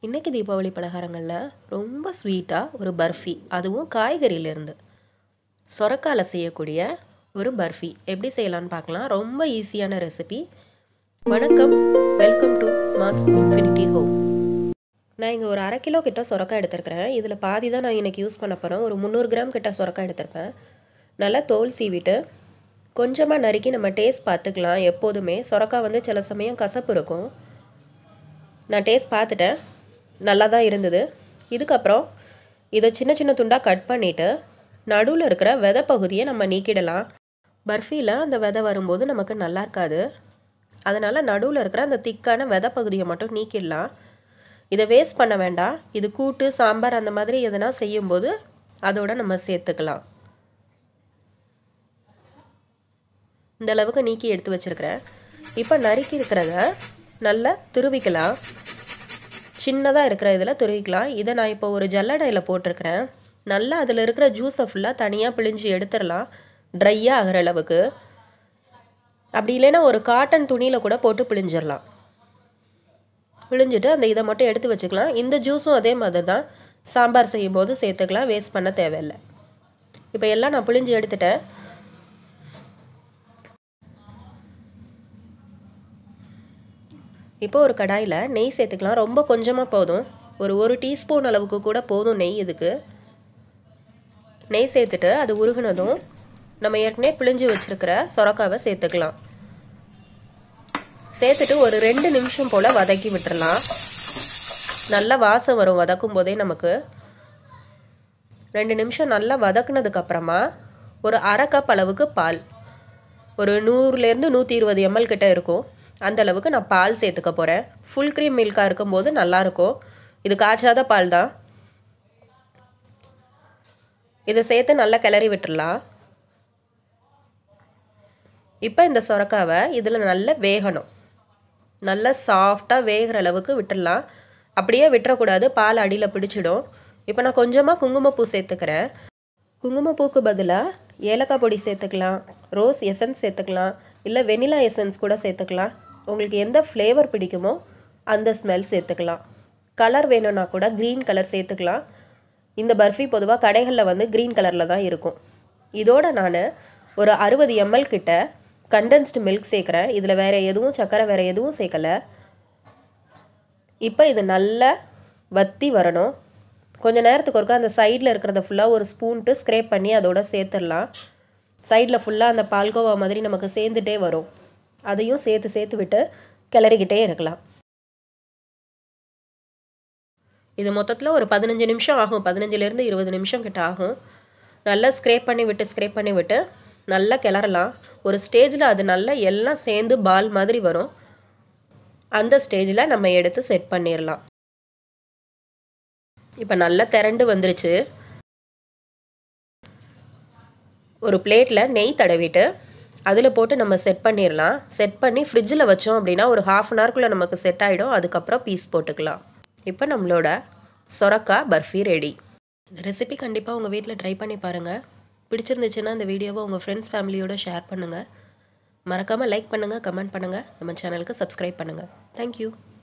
இன்றைக்கி தீபாவளி பலகாரங்களில் ரொம்ப ஸ்வீட்டாக ஒரு பர்ஃபி அதுவும் காய்கறியிலேருந்து சொரக்கால செய்யக்கூடிய ஒரு பர்ஃபி எப்படி செய்யலான்னு பார்க்கலாம் ரொம்ப ஈஸியான ரெசிபி வணக்கம் welcome to mass infinity home நான் இங்கே ஒரு அரை கிலோ கிட்ட சொரக்காய் எடுத்திருக்கிறேன் இதில் பாதி தான் நான் இன்றைக்கி யூஸ் பண்ண போகிறேன் ஒரு முந்நூறு கிராம் கிட்ட சொரக்காய் எடுத்திருப்பேன் நல்லா தோல் சீவிட்டு கொஞ்சமாக நறுக்கி நம்ம டேஸ்ட் பார்த்துக்கலாம் எப்போதுமே சொரக்காய் வந்து சில சமயம் கசப்பு இருக்கும் நான் டேஸ்ட் பார்த்துட்டேன் நல்லா தான் இருந்தது இதுக்கப்புறம் இதை சின்ன சின்ன துண்டாக கட் பண்ணிவிட்டு நடுவில் இருக்கிற விதை பகுதியை நம்ம நீக்கிடலாம் பர்ஃபியில் அந்த விதை வரும்போது நமக்கு நல்லா இருக்காது அதனால் நடுவில் இருக்கிற அந்த திக்கான விதை பகுதியை மட்டும் நீக்கிடலாம் இதை வேஸ்ட் பண்ண வேண்டாம் இது கூட்டு சாம்பார் அந்த மாதிரி எதனா செய்யும்போது அதோட நம்ம சேர்த்துக்கலாம் இந்த அளவுக்கு நீக்கி எடுத்து வச்சுருக்கிறேன் இப்போ நறுக்கி இருக்கிறத நல்லா துருவிக்கலாம் சின்னதாக இருக்கிற இதில் துருவிக்கலாம் இதை நான் இப்போ ஒரு ஜல்லடையில் போட்டிருக்கிறேன் நல்லா அதில் இருக்கிற ஜூஸை ஃபுல்லாக தனியாக பிழிஞ்சு எடுத்துடலாம் ட்ரையாக ஆகிற அளவுக்கு அப்படி இல்லைன்னா ஒரு காட்டன் துணியில் கூட போட்டு பிழிஞ்சிடலாம் பிழிஞ்சிட்டு அந்த இதை மட்டும் எடுத்து வச்சுக்கலாம் இந்த ஜூஸும் அதே மாதிரி தான் சாம்பார் செய்யும்போது சேர்த்துக்கலாம் வேஸ்ட் பண்ண தேவையில்லை இப்போ எல்லாம் நான் பிழிஞ்சு எடுத்துட்டேன் இப்போ ஒரு கடாயில் நெய் சேர்த்துக்கலாம் ரொம்ப கொஞ்சமாக போதும் ஒரு ஒரு டீஸ்பூன் அளவுக்கு கூட போதும் நெய் இதுக்கு நெய் சேர்த்துட்டு அது உருகுனதும் நம்ம ஏற்கனவே பிழிஞ்சு வச்சுருக்கிற சொரக்காவை சேர்த்துக்கலாம் சேர்த்துட்டு ஒரு ரெண்டு நிமிஷம் போல் வதக்கி விட்டுறலாம் நல்ல வாசம் வரும் வதக்கும் போதே நமக்கு ரெண்டு நிமிஷம் நல்லா வதக்குனதுக்கப்புறமா ஒரு அரை கப் அளவுக்கு பால் ஒரு நூறுலேருந்து நூற்றி இருபது எம்எல் கிட்ட இருக்கும் அந்த அளவுக்கு நான் பால் சேர்த்துக்க போகிறேன் ஃபுல் க்ரீம் மில்காக இருக்கும்போது நல்லாயிருக்கும் இது காய்ச்சாத பால் தான் இதை சேர்த்து நல்லா கிளறி விட்டுடலாம் இப்போ இந்த சொரக்காவை இதில் நல்லா வேகணும் நல்லா சாஃப்டாக வேகிற அளவுக்கு விட்டுடலாம் அப்படியே விட்டுறக்கூடாது பால் அடியில் பிடிச்சிடும் இப்போ நான் கொஞ்சமாக குங்குமப்பூ சேர்த்துக்கிறேன் குங்குமப்பூக்கு பதிலாக ஏலக்காய் பொடி சேர்த்துக்கலாம் ரோஸ் எசன்ஸ் சேர்த்துக்கலாம் இல்லை வெனிலா எசன்ஸ் கூட சேர்த்துக்கலாம் உங்களுக்கு எந்த ஃப்ளேவர் பிடிக்குமோ அந்த ஸ்மெல் சேர்த்துக்கலாம் கலர் வேணும்னா கூட க்ரீன் கலர் சேர்த்துக்கலாம் இந்த பர்ஃபி பொதுவாக கடைகளில் வந்து க்ரீன் கலரில் தான் இருக்கும் இதோட நான் ஒரு அறுபது எம்எல் கிட்ட கண்டென்ஸ்டு மில்க் சேர்க்குறேன் இதில் வேறு எதுவும் சர்க்கரை வேறு எதுவும் சேர்க்கலை இப்போ இது நல்லா வத்தி வரணும் கொஞ்ச நேரத்துக்கு ஒருக்கா அந்த சைடில் இருக்கிறத ஃபுல்லாக ஒரு ஸ்பூன்ட்டு ஸ்க்ரேப் பண்ணி அதோட சேர்த்துடலாம் சைடில் ஃபுல்லாக அந்த பால்கோவா மாதிரி நமக்கு சேர்ந்துட்டே வரும் அதையும் சேர்த்து சேர்த்து விட்டு கிளறிக்கிட்டே இருக்கலாம் இது மொத்தத்தில் ஒரு பதினஞ்சு நிமிஷம் ஆகும் பதினஞ்சுலேருந்து இருபது நிமிஷம் கிட்ட ஆகும் நல்லா ஸ்க்ரேப் பண்ணி விட்டு ஸ்க்ரேப் பண்ணி விட்டு நல்லா கிளறலாம் ஒரு ஸ்டேஜில் அது நல்லா எல்லாம் சேர்ந்து பால் மாதிரி வரும் அந்த ஸ்டேஜில் நம்ம எடுத்து செட் பண்ணிடலாம் இப்போ நல்லா திரண்டு வந்துருச்சு ஒரு பிளேட்டில் நெய் தடவிட்டு அதில் போட்டு நம்ம செட் பண்ணிடலாம் செட் பண்ணி ஃப்ரிட்ஜில் வச்சோம் அப்படின்னா ஒரு ஹாஃப் அன் ஹவர்க்குள்ளே நமக்கு செட் ஆகிடும் அதுக்கப்புறம் பீஸ் போட்டுக்கலாம் இப்போ நம்மளோட சொரக்கா பர்ஃபி ரெடி இந்த ரெசிபி கண்டிப்பாக உங்கள் வீட்டில் ட்ரை பண்ணி பாருங்கள் பிடிச்சிருந்துச்சுன்னா இந்த வீடியோவை உங்கள் ஃப்ரெண்ட்ஸ் ஃபேமிலியோட ஷேர் பண்ணுங்கள் மறக்காமல் லைக் பண்ணுங்கள் கமெண்ட் பண்ணுங்கள் நம்ம சேனலுக்கு சப்ஸ்கிரைப் பண்ணுங்கள் தேங்க்யூ